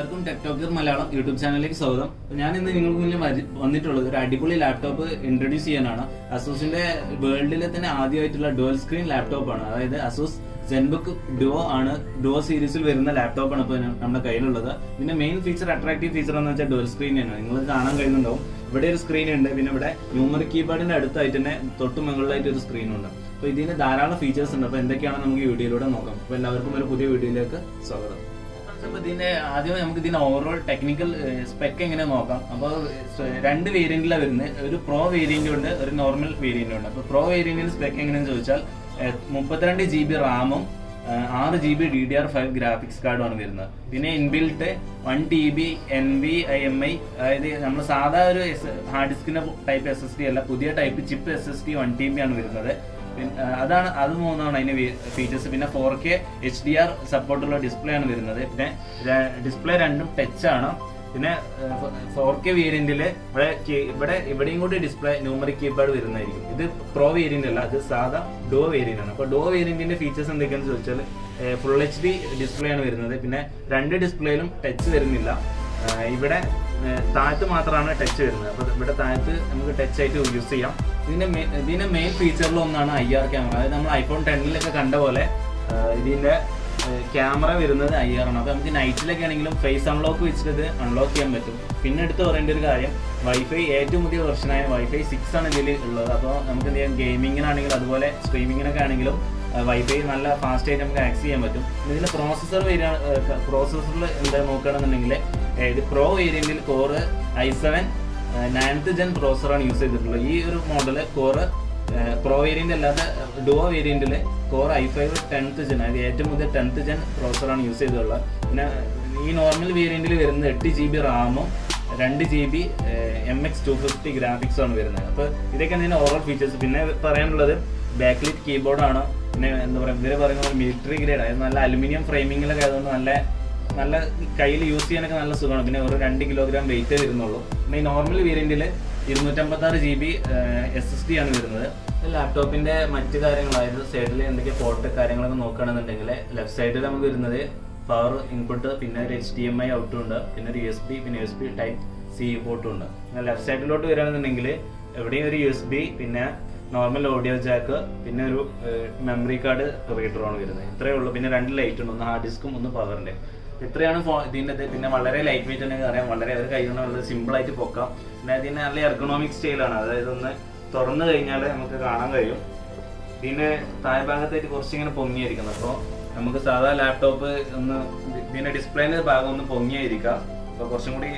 എല്ലാവർക്കും ടെക്ടോക്കർ മലയാളം യൂട്യൂബ് ചാനലിലേക്ക് സ്വാഗതം ഞാൻ ഇന്ന് നിങ്ങൾക്ക് മുന്നിൽ വരി- വന്നിട്ടുള്ളത് ഒരു അടിപൊളി ലാപ്ടോപ്പ് ഇൻട്രൊഡ്യൂസ് ചെയ്യാനാണ് അസൂസിന്റെ വേൾഡിലെ തന്നെ ആദ്യമായിട്ടുള്ള ഡുവൽ സ്ക്രീൻ ലാപ്ടോപ്പ് ആണ് അതായത് അസൂസ് സെൻബുക്ക് ഡുവോ ആണ് ഡുവോ സീരീസിൽ വരുന്ന ലാപ്ടോപ്പ് ആണ് ഇപ്പോൾ നമ്മുടെ കയ്യിലുള്ളത് ഇതിന്റെ മെയിൻ ഫീച്ചർ അട്രാക്റ്റീവ് ഫീച്ചർ എന്ന് വെച്ചാൽ ഡുവൽ സ്ക്രീൻ ആണ് നിങ്ങൾ കാണാൻ കഴിയുന്നുണ്ടാവും ഇവിടെ ഒരു സ്ക്രീൻ ഉണ്ട് പിന്നെ ഇവിടെ ന്യൂമറിക് കീബോർഡിന്റെ അടുത്തായിട്ട് തന്നെ തൊട്ട് മുകളിലായിട്ട് ഒരു സ്ക്രീൻ ഉണ്ട് അപ്പൊ ഇതിന് ധാരാളം ഫീച്ചേഴ്സ് ഉണ്ട് അപ്പൊ എന്തൊക്കെയാണ് നമുക്ക് ഈ വീഡിയോയിലൂടെ നോക്കാം അപ്പൊ എല്ലാവർക്കും ഒരു പുതിയ വീഡിയോയിലേക്ക് സ്വാഗതം അപ്പൊ ഇതിന്റെ ആദ്യം നമുക്ക് ഇതിന്റെ ഓവറോൾ ടെക്നിക്കൽ സ്പെക്ക് എങ്ങനെ നോക്കാം അപ്പോൾ രണ്ട് വേരിയന്റിലാണ് വരുന്നത് ഒരു പ്രോ വേരിയന്റ് ഉണ്ട് ഒരു നോർമൽ വേരിയന്റ് ഉണ്ട് അപ്പൊ പ്രോ വേരിയന്റിന്റെ സ്പെക്ക് എങ്ങനെയാന്ന് ചോദിച്ചാൽ ഏഹ്, മുപ്പത്തിരണ്ട് ജി ബി റാമും ആറ് G B D D R five graphics കാർഡുമാണ് വരുന്നത് പിന്നെ inbuilt one T B N B I M I അതായത് നമ്മൾ സാധാ ഒരു ഹാർഡ് ഡിസ്കിന്റെ ടൈപ്പ് എസ് എസ് ഡി അല്ല പുതിയ type chip S S D one T B ആണ് വരുന്നത് പിന്നെ, ആ, അതാണ് അത് മൂന്നാണ് അതിന്റെ ഫീച്ചേഴ്സ് പിന്നെ four K H D R സപ്പോർട്ടുള്ള ഡിസ്പ്ലേ ആണ് വരുന്നത് പിന്നെ ഡിസ്പ്ലേ രണ്ടും ടച്ച് ആണ് പിന്നെ ഫോർ കെ വേരിയന്റില് ഇവിടെ കീ- ഇവിടെ ഇവിടെയും കൂടി ഡിസ്പ്ലേ ന്യൂമറിക് കീപാഡ് വരുന്നതായിരിക്കും ഇത് പ്രോ വേരിയന്റ് അല്ല അത് സാധാ ഡോ വേരിയന്റ് ആണ് അപ്പൊ ഡോ വേരിയന്റിന്റെ ഫീച്ചേഴ്സ് എന്തൊക്കെയാണെന്ന് ചോദിച്ചാൽ ഫുൾ എച്ച് ഡി ഡിസ്പ്ലേ ആണ് വരുന്നത് പിന്നെ രണ്ട് ഡിസ്പ്ലേയിലും ടച്ച് വരുന്നില്ല ആ, ഇവിടെ ആ, താഴത്ത് മാത്രമാണ് ടച്ച് വരുന്നത് അപ്പൊ ഇവിടെ താഴത്ത് നമുക്ക് ടച്ച് ആയിട്ട് യൂസ് ചെയ്യാം ഇതിന്റെ മെ- ഇതിന്റെ മെയിൻ ഫീച്ചറിൽ ഒന്നാണ് ഐ ആർ ക്യാമറ അതായത് നമ്മൾ ഐഫോൺ ടെന്നിലൊക്കെ കണ്ട പോലെ ആ, ഇതിന്റെ ക്യാമറ വരുന്നത് ഐ ആർ ആണ് അപ്പൊ നമുക്ക് നൈറ്റിലൊക്കെ ആണെങ്കിലും ഫേസ് അൺലോക്ക് വെച്ചിട്ട് ഇത് അൺലോക്ക് ചെയ്യാൻ പറ്റും പിന്നെ എടുത്ത് പറയേണ്ട ഒരു കാര്യം വൈഫൈ ഏറ്റവും പുതിയ വെർഷനായ വൈഫൈ സിക്സ് ആണ് ഇതിൽ ഉള്ളത് അപ്പോൾ നമുക്ക് എന്ത് ചെയ്യാം ഗെയിമിങ്ങിനാണെങ്കിലും അതുപോലെ സ്ട്രീമിങ്ങിനൊക്കെ ആണെങ്കിലും വൈഫൈ നല്ല ഫാസ്റ്റ് ആയിട്ട് നമുക്ക് ആക്സസ് ചെയ്യാൻ പറ്റും ഇതിന്റെ പ്രോസസ്സർ വരിക പ്രോസസ്സറിൽ എന്താ നോക്കുകയാണെന്നുണ്ടെങ്കിൽ ഇത് പ്രോ വേരിയന്റിൽ core I seven ninth gen പ്രോസറാണ് യൂസ് ചെയ്തിട്ടുള്ളത് ഈ ഒരു മോഡല് കോറ് പ്രോ വേരിയന്റ് അല്ലാതെ ഡുവോ വേരിയന്റിൽ core I five tenth gen അതായത് ഏറ്റവും പുതിയ ടെൻത്ത് ജെൻ പ്രോസറാണ് യൂസ് ചെയ്തിട്ടുള്ളത് പിന്നെ ഈ നോർമൽ വേരിയന്റിൽ വരുന്നത് എട്ട് ജി ബി റാമും രണ്ട് G B M X two fifty graphics ആണ് വരുന്നത് അപ്പോൾ ഇതൊക്കെയാണ് ഇതിന്റെ ഓവറോൾ ഫീച്ചേഴ്സ് പിന്നെ പറയാനുള്ളത് ബാക്ക്ലിറ്റ് കീബോർഡാണ് പിന്നെ എന്താ പറയുക ഇവര് പറയുന്ന മിലിറ്ററി ഗ്രേഡ് അതായത് നല്ല അലുമിനിയം ഫ്രെയിമിങ്ങിലൊക്കെ ആയതുകൊണ്ട് നല്ല നല്ല കയ്യിൽ യൂസ് ചെയ്യാനൊക്കെ നല്ല സുഖമാണ് പിന്നെ ഒരു രണ്ട് കിലോഗ്രാം വെയിറ്റ് വരുന്നുള്ളൂ പിന്നെ ഈ നോർമൽ വേരിയന്റിൽ ഇരുന്നൂറ്റമ്പത്തി ആറ് G B S S D ആണ് വരുന്നത് ലാപ്ടോപ്പിന്റെ മറ്റു കാര്യങ്ങൾ അതായത് സൈഡിൽ എന്തൊക്കെ പോർട്ട് കാര്യങ്ങളൊക്കെ നോക്കുകയാണെന്നുണ്ടെങ്കിൽ ലെഫ്റ്റ് സൈഡിൽ നമുക്ക് വരുന്നത് പവർ ഇൻപുട്ട് പിന്നെ ഒരു എച്ച് ഡി എം ഐ ഔട്ടും ഉണ്ട് പിന്നെ ഒരു യു എസ് ബി പിന്നെ U S B type C പോർട്ടും ഉണ്ട് ലെഫ്റ്റ് സൈഡിലോട്ട് വരികയാണെന്നുണ്ടെങ്കിൽ എവിടെയും ഒരു യു എസ് ബി പിന്നെ നോർമൽ ഓഡിയോ ജാക്ക് പിന്നെ ഒരു മെമ്മറി കാർഡ് റീഡറാണ് വരുന്നത് ഇത്രയേ ഉള്ളൂ പിന്നെ രണ്ട് ലൈറ്റ് ഉണ്ട് ഒന്ന് ഹാർഡ് ഡിസ്കും ഒന്ന് പവറിന്റെ ഇത്രയാണ് ഫോ ഇതിൻ്റെ ഇത് പിന്നെ വളരെ ലൈറ്റ് വെയിറ്റ് ഉണ്ടെങ്കിൽ അറിയാം വളരെ ഒരു കൈ കൊണ്ട് വളരെ സിമ്പിൾ ആയിട്ട് പൊക്കാം പിന്നെ ഇതിന് നല്ല എർഗണോമിക് സ്റ്റൈലാണ് അതായത് ഒന്ന് തുറന്നു കഴിഞ്ഞാൽ നമുക്ക് കാണാൻ കഴിയും ഇതിന്റെ താഴെ ഭാഗത്തായിട്ട് കുറച്ചിങ്ങനെ പൊങ്ങിയായിരിക്കുന്നത് അപ്പോൾ നമുക്ക് സാധാ ലാപ്ടോപ്പ് ഒന്ന് ഇതിന്റെ ഡിസ്പ്ലേന്റെ ഭാഗം ഒന്ന് പൊങ്ങിയായിരിക്കാം അപ്പോൾ കുറച്ചും കൂടി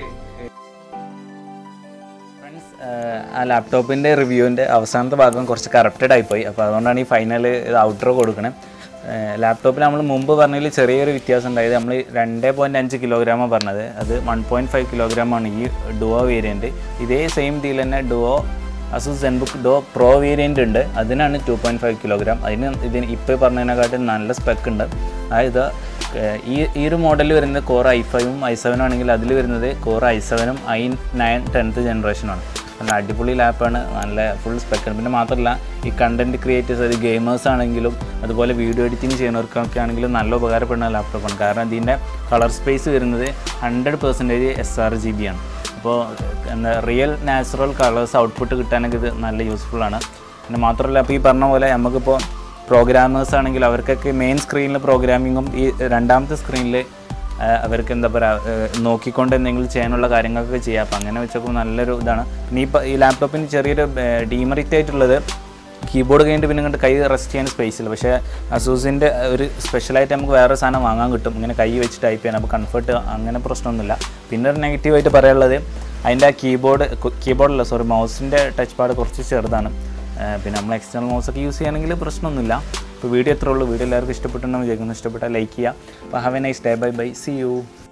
ഫ്രണ്ട്സ് ആ ലാപ്ടോപ്പിൻ്റെ റിവ്യൂവിൻ്റെ അവസാനത്തെ ഭാഗം കുറച്ച് കറപ്റ്റഡ് ആയിപ്പോയി അപ്പോൾ അതുകൊണ്ടാണ് ഈ ഫൈനൽ ഇത് ഔട്ടർ കൊടുക്കണേ ലാപ്ടോപ്പിൽ നമ്മൾ മുമ്പ് പറഞ്ഞതിൽ ചെറിയൊരു വ്യത്യാസം ഉണ്ടായത് നമ്മൾ രണ്ട് പോയിൻറ്റ് അഞ്ച് കിലോഗ്രാമാണ് പറഞ്ഞത് അത് വൺ പോയിൻറ്റ് ഫൈവ് കിലോഗ്രാമാണ് ഈ ഡുവോ വേരിയൻറ്റ് ഇതേ സെയിം ഇതിൽ തന്നെ duo Asus ZenBook duo pro variant ഉണ്ട് അതിനാണ് ടു പോയിൻറ്റ് ഫൈവ് കിലോഗ്രാം അതിന് ഇതിന് ഇപ്പോൾ പറഞ്ഞതിനെക്കാട്ടും നല്ല സ്പെക്ക് ഉണ്ട് അതായത് ഏഹ് ഈ ഈ ഒരു മോഡൽ വരുന്നത് കോർ ഐ ഫൈവും ഐ സെവനും ആണെങ്കിൽ അതിൽ വരുന്നത് കോർ ഐ സെവനും ഐ നയൻ ടെൻത്ത് ജനറേഷനാണ് നല്ല അടിപൊളി ലാപ്പാണ് നല്ല ഫുൾ സ്പെക്കാണ് പിന്നെ മാത്രമല്ല ഈ കണ്ടന്റ് ക്രിയേറ്റേഴ്സ് അത് ഗെയിമേഴ്സ് ആണെങ്കിലും അതുപോലെ വീഡിയോ എഡിറ്റിംഗ് ചെയ്യുന്നവർക്കൊക്കെ ആണെങ്കിലും നല്ല ഉപകാരപ്പെടുന്ന ലാപ്ടോപ്പാണ് കാരണം ഇതിൻ്റെ കളർ സ്പേസ് വരുന്നത് hundred percentage S R G B ആണ് അപ്പോൾ എന്താ റിയൽ നാച്ചുറൽ കളേഴ്സ് ഔട്ട്പുട്ട് കിട്ടാനൊക്കെ ഇത് നല്ല യൂസ്ഫുൾ ആണ് പിന്നെ മാത്രമല്ല അപ്പോൾ ഈ പറഞ്ഞ പോലെ നമുക്കിപ്പോൾ പ്രോഗ്രാമേഴ്സ് ആണെങ്കിൽ അവർക്കൊക്കെ മെയിൻ സ്ക്രീനിൽ പ്രോഗ്രാമിങ്ങും ഈ രണ്ടാമത്തെ സ്ക്രീനിൽ അവർക്ക് എന്താ പറയുക നോക്കിക്കൊണ്ട് എന്തെങ്കിലും ചെയ്യാനുള്ള കാര്യങ്ങളൊക്കെ ചെയ്യാം അപ്പം അങ്ങനെ വെച്ചപ്പോൾ നല്ലൊരു ഇതാണ് പിന്നെ ഈ പ- ഈ ലാപ്ടോപ്പിന് ചെറിയൊരു ഡീമറിറ്റ് ആയിട്ടുള്ളത് കീബോർഡ് കഴിഞ്ഞിട്ട് പിന്നെ ഇങ്ങോട്ട് കൈ റെസ്റ്റ് ചെയ്യാൻ സ്പേസ് ഇല്ല പക്ഷേ അസൂസിൻ്റെ ഒരു സ്പെഷ്യലായിട്ട് നമുക്ക് വേറെ സാധനം വാങ്ങാൻ കിട്ടും ഇങ്ങനെ കൈ വെച്ച് ടൈപ്പ് ചെയ്യാൻ അപ്പോൾ കംഫർട്ട് അങ്ങനെ പ്രശ്നമൊന്നുമില്ല പിന്നെ ഒരു നെഗറ്റീവായിട്ട് പറയാനുള്ളത് അതിൻ്റെ ആ കീബോർഡ് കീബോർഡല്ല സോറി മൗസിൻ്റെ ടച്ച് പാഡ് കുറച്ച് ചെറുതാണ് ആ, പിന്നെ നമ്മൾ എക്സ്റ്റേണൽ മൗസ് ഒക്കെ യൂസ് ചെയ്യുകയാണെങ്കിൽ പ്രശ്നമൊന്നുമില്ല അപ്പോൾ വീഡിയോ എത്ര ഉള്ളൂ വീഡിയോ എല്ലാവർക്കും ഇഷ്ടപ്പെട്ടുണ്ടെന്ന് വിചാരിക്കുന്നു ഇഷ്ടപ്പെട്ടാൽ ലൈക്ക് ചെയ്യുക അപ്പോൾ have a nice day bye bye see U